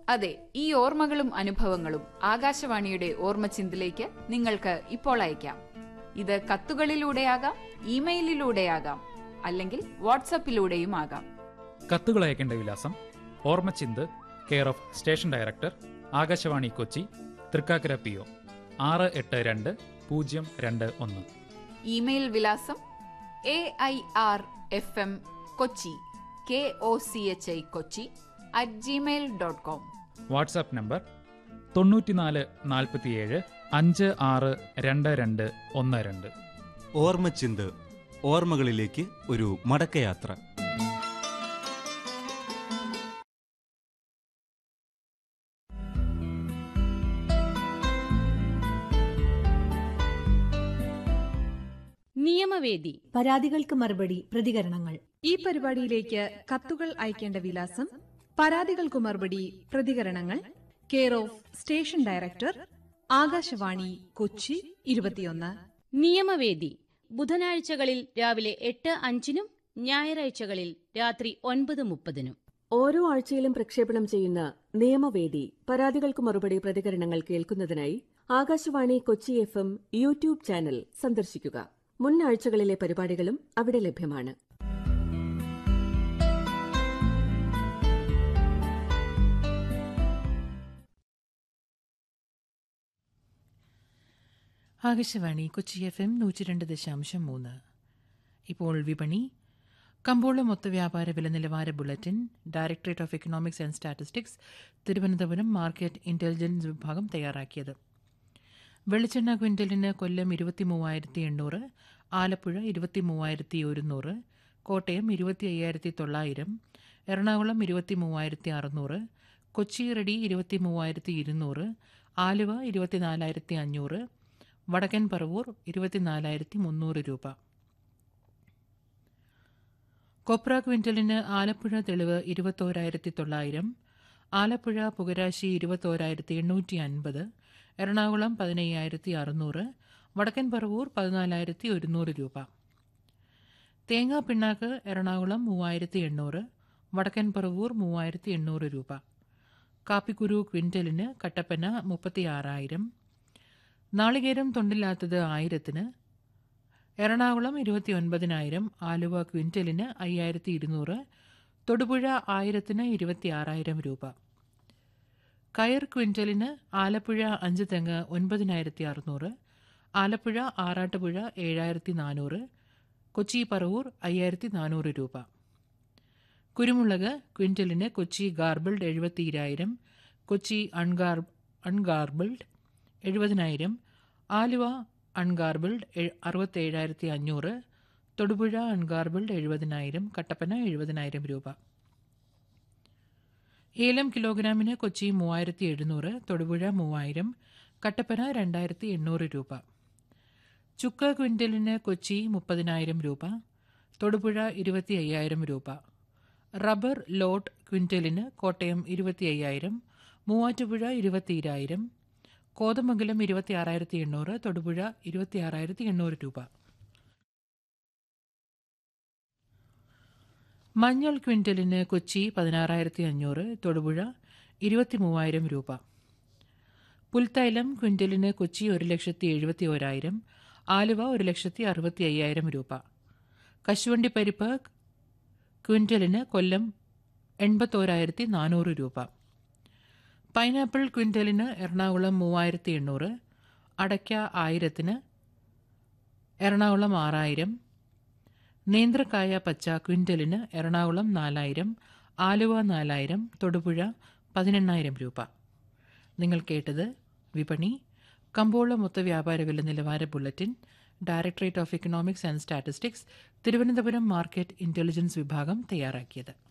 അതെ ഈ ഓർമ്മകളും അനുഭവങ്ങളും ആകാശവാണിയുടെ ഓർമ്മച്ചിന്തിലേക്ക് നിങ്ങൾക്ക് ഇപ്പോൾ അയക്കാം ഇത് കത്തുകളിലൂടെയാകാം ഇമെയിലിലൂടെയാകാം അല്ലെങ്കിൽ വാട്സപ്പിലൂടെയും ആകാം കത്തുകൾ അയക്കേണ്ട വിലാസം ഓർമ്മച്ചിന്ത് care of station director Akashvani Kochi Thrikkakara P O ആറ് എട്ട് രണ്ട് പൂജ്യം രണ്ട് ഒന്ന് ഇമെയിൽ വിലാസം A I R F M Kochi K O C H I Kochi at Gmail dot com WhatsApp number തൊണ്ണൂറ്റിനാല് നാൽപ്പത്തിയേഴ് അഞ്ച് ആറ് രണ്ട് രണ്ട് ഒന്ന് രണ്ട് ഓർമ്മച്ചിന്ത് ഓർമ്മകളിലേക്ക് ഒരു മടക്കയാത്ര നിയമവേദി പരാതികൾക്ക് മറുപടി പ്രതികരണങ്ങൾ ഈ പരിപാടിയിലേക്ക് കത്തുകൾ അയക്കേണ്ട വിലാസം പരാതികൾക്കു മറുപടി പ്രതികരണങ്ങൾ care of station director Akashvani Kochi ഇരുപത്തിയൊന്ന് നിയമവേദി ബുധനാഴ്ചകളിൽ രാവിലെ എട്ട് അഞ്ചിനും ഞായറാഴ്ചകളിൽ രാത്രി ഒൻപത് മുപ്പതിനും ഓരോ ആഴ്ചയിലും പ്രക്ഷേപണം ചെയ്യുന്ന നിയമവേദി പരാതികൾക്ക് മറുപടി പ്രതികരണങ്ങൾ കേൾക്കുന്നതിനായി Akashvani Kochi F M YouTube channel സന്ദർശിക്കുക മുൻ ആഴ്ചകളിലെ പരിപാടികളും അവിടെ ലഭ്യമാണ് ആകാശവാണി കൊച്ചി എഫ് എം നൂറ്റി രണ്ട് ദശാംശം മൂന്ന് ഇപ്പോൾ വിപണി കമ്പോള മൊത്ത വ്യാപാര വില നിലവാര bulletin directorate of economics and statistics Thiruvananthapuram market intelligence വിഭാഗം തയ്യാറാക്കിയത് വെളിച്ചെണ്ണ ക്വിൻ്റലിന് കൊല്ലം ഇരുപത്തി മൂവായിരത്തി എണ്ണൂറ് ആലപ്പുഴ ഇരുപത്തി മൂവായിരത്തി ഒരുന്നൂറ് കോട്ടയം ഇരുപത്തി അയ്യായിരത്തി തൊള്ളായിരം എറണാകുളം ഇരുപത്തി മൂവായിരത്തി അറുന്നൂറ് കൊച്ചി റെഡി ഇരുപത്തി മൂവായിരത്തി ഇരുന്നൂറ് ആലുവ ഇരുപത്തിനാലായിരത്തി അഞ്ഞൂറ് വടക്കൻ പറവൂർ ഇരുപത്തിനാലായിരത്തി മുന്നൂറ് രൂപ കൊപ്ര ക്വിൻ്റലിന് ആലപ്പുഴ തെളിവ് ഇരുപത്തോരായിരത്തി തൊള്ളായിരം ആലപ്പുഴ പുകരാശി ഇരുപത്തോരായിരത്തി എണ്ണൂറ്റി അൻപത് എറണാകുളം പതിനയ്യായിരത്തി അറുന്നൂറ് വടക്കൻ പറവൂർ പതിനാലായിരത്തി ഒരുന്നൂറ് രൂപ തേങ്ങാ പിണ്ണാക്ക് എറണാകുളം മൂവായിരത്തി എണ്ണൂറ് വടക്കൻ പറവൂർ മൂവായിരത്തി എണ്ണൂറ് രൂപ കാപ്പിക്കുരു ക്വിൻ്റലിന് കട്ടപ്പന മുപ്പത്തി ആറായിരം നാളികേരം തൊണ്ടില്ലാത്തത് ആയിരത്തിന് എറണാകുളം ഇരുപത്തി ഒൻപതിനായിരം ആലുവ ക്വിൻ്റലിന് അയ്യായിരത്തി ഇരുന്നൂറ് തൊടുപുഴ ആയിരത്തിന് ഇരുപത്തി ആറായിരം രൂപ കയർ ക്വിൻ്റലിന് ആലപ്പുഴ അഞ്ച് തെങ്ങ് ഒൻപതിനായിരത്തി അറുന്നൂറ് ആലപ്പുഴ ആറാട്ടുപുഴ ഏഴായിരത്തി നാനൂറ് കൊച്ചി പറവൂർ അയ്യായിരത്തി നാനൂറ് രൂപ കുരുമുളക് ക്വിൻ്റലിന് കൊച്ചി ഗാർബിൾഡ് എഴുപത്തിയിരായിരം കൊച്ചി അൺഗാർ അൺഗാർബിൾഡ് എഴുപതിനായിരം ആലുവ അൺഗാർബിൾഡ് അറുപത്തേഴായിരത്തി അഞ്ഞൂറ് തൊടുപുഴ അൺഗാർബിൾഡ് എഴുപതിനായിരം കട്ടപ്പന എഴുപതിനായിരം രൂപ ഏലം കിലോഗ്രാമിന് കൊച്ചി മൂവായിരത്തി എഴുന്നൂറ് തൊടുപുഴ മൂവായിരം കട്ടപ്പന രണ്ടായിരത്തി എണ്ണൂറ് രൂപ ചുക്ക് ക്വിൻ്റലിന് കൊച്ചി മുപ്പതിനായിരം രൂപ തൊടുപുഴ ഇരുപത്തി അയ്യായിരം രൂപ റബ്ബർ ലോട്ട് ക്വിൻ്റലിന് കോട്ടയം ഇരുപത്തി അയ്യായിരം മൂവാറ്റുപുഴ ഇരുപത്തിയിരായിരം കോതമംഗലം ഇരുപത്തി ആറായിരത്തി എണ്ണൂറ് തൊടുപുഴ ഇരുപത്തി ആറായിരത്തി എണ്ണൂറ് രൂപ മഞ്ഞൾ ക്വിൻ്റലിന് കൊച്ചി പതിനാറായിരത്തി അഞ്ഞൂറ് തൊടുപുഴ ഇരുപത്തി മൂവായിരം രൂപ പുൽത്തൈലം ക്വിൻ്റലിന് കൊച്ചി ഒരു ലക്ഷത്തി എഴുപത്തി ഓരായിരം ആലുവ ഒരു ലക്ഷത്തി അറുപത്തി അയ്യായിരം രൂപ കശുവണ്ടി പരിപ്പ് ക്വിൻ്റലിന് കൊല്ലം എൺപത്തോരായിരത്തി നാനൂറ് രൂപ പൈനാപ്പിൾ ക്വിൻ്റലിന് എറണാകുളം മൂവായിരത്തി എണ്ണൂറ് അടയ്ക്ക ആയിരത്തിന് എറണാകുളം ആറായിരം നേന്ത്രക്കായ പച്ച ക്വിൻ്റലിന് എറണാകുളം നാലായിരം ആലുവ നാലായിരം തൊടുപുഴ പതിനെണ്ണായിരം രൂപ നിങ്ങൾ കേട്ടത് വിപണി കമ്പോള മൊത്ത വ്യാപാര വില നിലവാര bulletin directorate of economics and statistics Thiruvananthapuram market intelligence വിഭാഗം തയ്യാറാക്കിയത്